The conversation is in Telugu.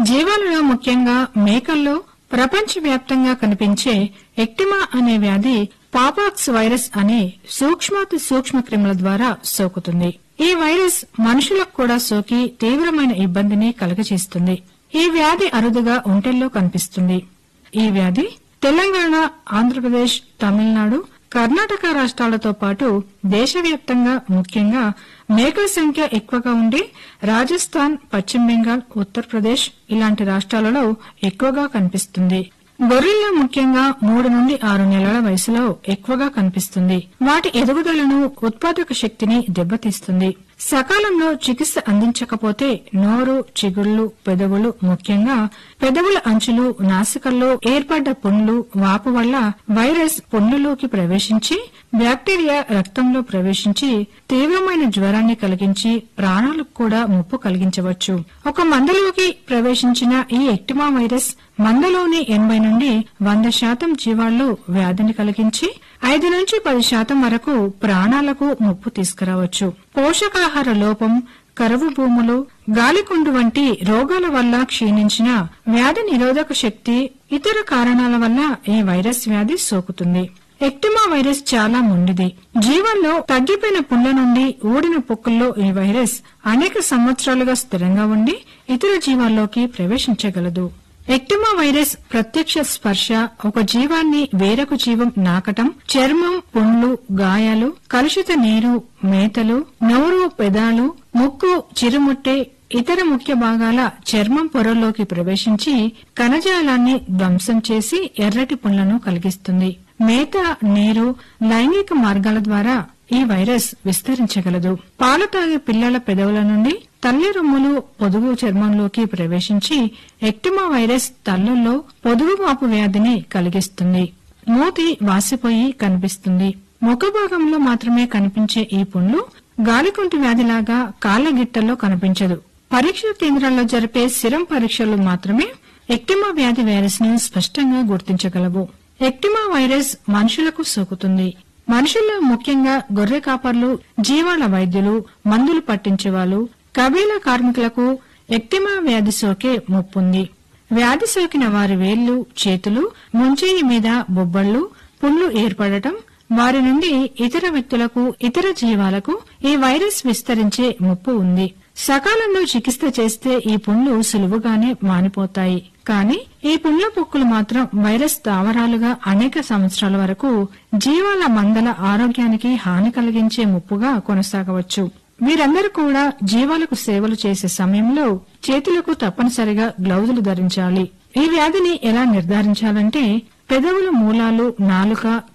జీవాలలో ముఖ్యంగా మేకల్లో ప్రపంచవ్యాప్తంగా కనిపించే ఎక్టిమా అనే వ్యాధి పాపాక్స్ వైరస్ అనే సూక్ష్మాతి సూక్ష్మ క్రిముల ద్వారా సోకుతుంది ఈ వైరస్ మనుషులకు కూడా సోకి తీవ్రమైన ఇబ్బందిని కలుగచేస్తుంది ఈ వ్యాధి అరుదుగా ఒంటెల్లో కనిపిస్తుంది ఈ వ్యాధి తెలంగాణ ఆంధ్రప్రదేశ్ తమిళనాడు కర్ణాటక రాష్ట్రాలతో పాటు దేశవ్యాప్తంగా ముఖ్యంగా మేకల సంఖ్య ఎక్కువగా ఉండే రాజస్థాన్ పశ్చిమ బెంగాల్ ఉత్తరప్రదేశ్ ఇలాంటి రాష్ట్రాలలో ఎక్కువగా కనిపిస్తుంది గొర్రెల్లో ముఖ్యంగా మూడు నుండి ఆరు నెలల వయసులో ఎక్కువగా కనిపిస్తుంది వాటి ఎదుగుదలను ఉత్పాదక శక్తిని దెబ్బతీస్తుంది సకాలంలో చికిత్స అందించకపోతే నోరు చిగుళ్లు పెదవులు ముఖ్యంగా పెదవుల అంచులు నాసికల్లో ఏర్పడ్డ పుండ్లు వాపు వల్ల వైరస్ పుండ్లలోకి ప్రవేశించి బ్యాక్టీరియా రక్తంలో ప్రవేశించి తీవ్రమైన జ్వరాన్ని కలిగించి ప్రాణాలకు కూడా ముప్పు కలిగించవచ్చు ఒక మందలోకి ప్రవేశించిన ఈ ఎక్టిమా వైరస్ మందలోని ఎనభై నుండి వంద శాతం జీవాల్లో వ్యాధిని కలిగించి ఐదు నుంచి పది శాతం వరకు ప్రాణాలకు ముప్పు తీసుకురావచ్చు పోషకాహార లోపం కరువు భూములు గాలికుండు వంటి రోగాల వల్ల క్షీణించిన వ్యాధి నిరోధక శక్తి ఇతర కారణాల వల్ల ఈ వైరస్ వ్యాధి సోకుతుంది ఎక్టిమా వైరస్ చాలా మొండిది జీవంలో తగ్గిపోయిన పుండ్ల నుండి ఊడిన పొక్కుల్లో ఈ వైరస్ అనేక సంవత్సరాలుగా స్థిరంగా ఉండి ఇతర జీవాల్లోకి ప్రవేశించగలదు ఎక్టిమా వైరస్ ప్రత్యక్ష స్పర్శ ఒక జీవాన్ని వేరొక జీవం నాకటం చర్మం పుండ్లు గాయాలు కలుషిత నీరు మేతలు నోరు పెదాలు ముక్కు చిరుముట్టె ఇతర ముఖ్య భాగాల చర్మం పొరల్లోకి ప్రవేశించి కణజాలాన్ని ధ్వంసం చేసి ఎర్రటి పుండ్లను కలిగిస్తుంది మేత నీరు లైంగిక మార్గాల ద్వారా ఈ వైరస్ విస్తరించగలదు పాలు తాగే పిల్లల పెదవుల నుండి తల్లి రొమ్ములు పొదుగు చర్మంలోకి ప్రవేశించి ఎక్టిమా వైరస్ తల్లుల్లో పొదుగు వాపు వ్యాధిని కలిగిస్తుంది మూతి వాసిపోయి కనిపిస్తుంది ముఖ భాగంలో మాత్రమే కనిపించే ఈ పుండ్లు గాలికుంటి వ్యాధిలాగా కాళ్ల గిట్టల్లో కనిపించదు పరీక్ష కేంద్రాల్లో జరిపే సిరం పరీక్షలు మాత్రమే ఎక్టిమా వ్యాధి వైరస్ ను స్పష్టంగా గుర్తించగలవు ఎక్టిమా వైరస్ మనుషులకు సోకుతుంది మనుషుల్లో ముఖ్యంగా గొర్రె కాపర్లు జీవాల వైద్యులు మందులు పట్టించేవాళ్ళు కబీలా కార్మికులకు ఎక్టిమా వ్యాధి సోకే ముప్పుంది వ్యాధి సోకిన వారి వేళ్లు చేతులు ముంచేయి మీద బొబ్బళ్లు పుండ్లు ఏర్పడటం వారి నుండి ఇతర వ్యక్తులకు ఇతర జీవాలకు ఈ వైరస్ విస్తరించే ముప్పు ఉంది సకాలంలో చికిత్స చేస్తే ఈ పుండ్లు సులువుగానే మానిపోతాయి కానీ ఈ పుండ్ల పొక్కులు మాత్రం వైరస్ స్థావరాలుగా అనేక సంవత్సరాల వరకు జీవాల మందల ఆరోగ్యానికి హాని కలిగించే ముప్పుగా కొనసాగవచ్చు వీరందరూ కూడా జీవాలకు సేవలు చేసే సమయంలో చేతులకు తప్పనిసరిగా గ్లౌజులు ధరించాలి ఈ వ్యాధిని ఎలా నిర్ధారించాలంటే పెదవుల మూలాలు నాలుక